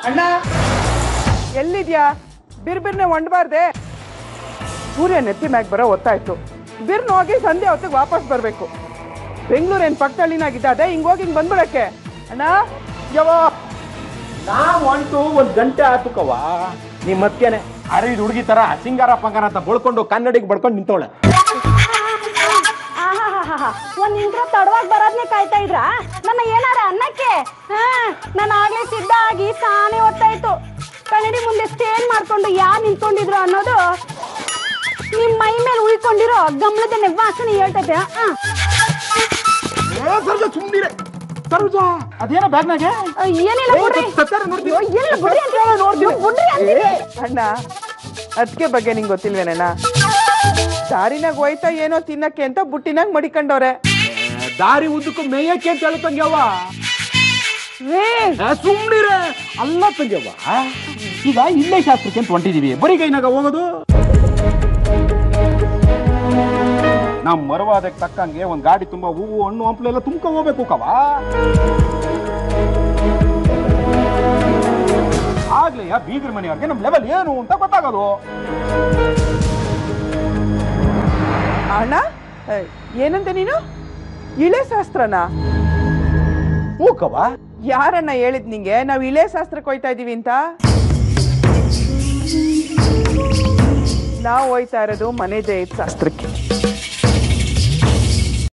ಅಣ್ಣ ಎಲ್ಲಿದ್ಯಾ ಬಿರ್ಬಿರ್ನೆ ಒಂಡ್ಬಾರ್ದೆ ಸೂರ್ಯ ನೆತ್ತಿ ಮ್ಯಾಗ್ ಬರೋ ಹೊತ್ತಾಯ್ತು ಬಿರ್ನ ಹೋಗಿ ಸಂಧ್ಯಾ ಹೊತ್ತಿಗೆ ವಾಪಸ್ ಬರಬೇಕು ಬೆಂಗಳೂರೇನ್ ಪಕ್ಕದಳ್ಳಿನಾಗಿದ್ದ ಅದೇ ಹಿಂಗ್ ಹೋಗಿ ಹಿಂಗ್ ಬಂದ್ಬಿಡಕ್ಕೆ ಅಣ್ಣ ಯಾವ ನಾ ಹೊಂಟು ಒಂದ್ ಗಂಟೆ ಆತು ಕವ ನಿಮ್ ಮತ್ಕೇನೆ ಅರಿದ್ ಹುಡುಗಿ ತರ ಸಿಂಗಾರ ಪಂಗಾರ ಅಂತ ಬಳ್ಕೊಂಡು ಕನ್ನಡಿಗೆ ಬಡ್ಕೊಂಡು ನಿಂತವಳೆ ಆಹಾಹಾಹಾ. ಒಂದ್ ನಿಂತ್ರ ತಡವಾಗಿ ಬರೋದ್ನೇ ಕಾಯ್ತಾ ಇದ್ರಾ ನನ್ನ ಏನಾರ ಅನ್ನಕ್ಕೆ ಹಾ ನಾನು ಆಗ್ಲೇ ಸಿದ್ಧ ಆಗಿ ಸಾನೆ ಹೊತ್ತಾಯ್ತು ಕನ್ನಡಿ ಮುಂದೆ ಸ್ಟೇನ್ ಮಾಡ್ಕೊಂಡು ಯಾರು ನಿಂತ್ಕೊಂಡಿದ್ರು ಅನ್ನೋದು ನಿಮ್ ಮೈ ಮೇಲೆ ಉಳ್ಕೊಂಡಿರೋ ಗಮಲದ ವಾಸನೆ ಹೇಳ್ತೈತೆ ಆ. ಸರ್ಜ ಸುಮ್ನಿರೆ ಸರ್ಜ ಅದೇನ ಬ್ಯಾಗ್ನಾಗೆ ಆ, ಏನಿಲ್ಲ ಏ, ಬಿಡ್ರಿ ಸತ್ಯಾರ ನೋಡ್ತೀನಿ. ಅಯ್ಯೋ, ಏನಿಲ್ಲ ಬಿಡ್ರಿ ಅಂತ ಹೇಳಿ ನೋಡ್ತೀನಿ ಬಿಡ್ರಿ ಅಂತೀನಿ. ಅಣ್ಣ ಅದಕ್ಕೆ ಬಗ್ಗೆ ನಿಂಗೆ ಗೊತ್ತಿಲ್ವೇನಣ್ಣ ದಾರಿನಾಗ ಹೋಯ್ತಾ ಏನೋ ತಿನ್ನಕ್ಕೆ ಅಂತ ಬುಟ್ಟಿನಾಗ ಮಡಿಕೊಂಡವ್ರೆ ದಾರಿ ಉದ್ದಕ್ಕೂ ಮೇಯಕ್ಕೆ ಅಂತ ಹೇಳು ತಂಗ್ಯವ್ವ ರೇ ಆ, ಸುಮ್ನಿರೆ ಅಲ್ಲ ತಂಗ್ಯವ್ವ ಈಗ ಇಲ್ಲೇ ಶಾಸ್ತ್ರಕ್ಕೆ ಅಂತ ಹೊಂಟಿದೀವಿ ಬರೀ ಕೈನಾಗ ಹೋಗೋದು ನಮ್ ಮರವಾದಕ್ಕೆ ತಕ್ಕಂಗೆ ಒಂದ್ ಗಾಡಿ ತುಂಬಾ ಹೂವು ಹಣ್ಣು ಹಂಪಲು ಎಲ್ಲ ತುಂಬ್ಕೊ ಹೋಗ್ಬೇಕು ಕವ ಆಗ್ಲೇ ಆ ಬೀಗ್ರ ಮನೆಯವ್ರಿಗೆ ನಮ್ ಲೆವೆಲ್ ಏನು ಅಂತ ಗೊತ್ತಾಗೋದು ಅಣ್ಣ ಏ, ಏನಂತೆ ನೀನು ಇಳೆ ಶಾಸ್ತ್ರನಾ ಹೂ ಕವ ಯಾರಣ್ಣ ಹೇಳಿದ್ ನಿಂಗೆ ನಾವು ಇಳೆ ಶಾಸ್ತ್ರಕ್ಕೆ ಹೋಯ್ತಾ ಇದೀವಿ ಅಂತ ನಾವು ಹೋಯ್ತಾ ಇರೋದು ಮನೆ ಜಯದ ಶಾಸ್ತ್ರಕ್ಕೆ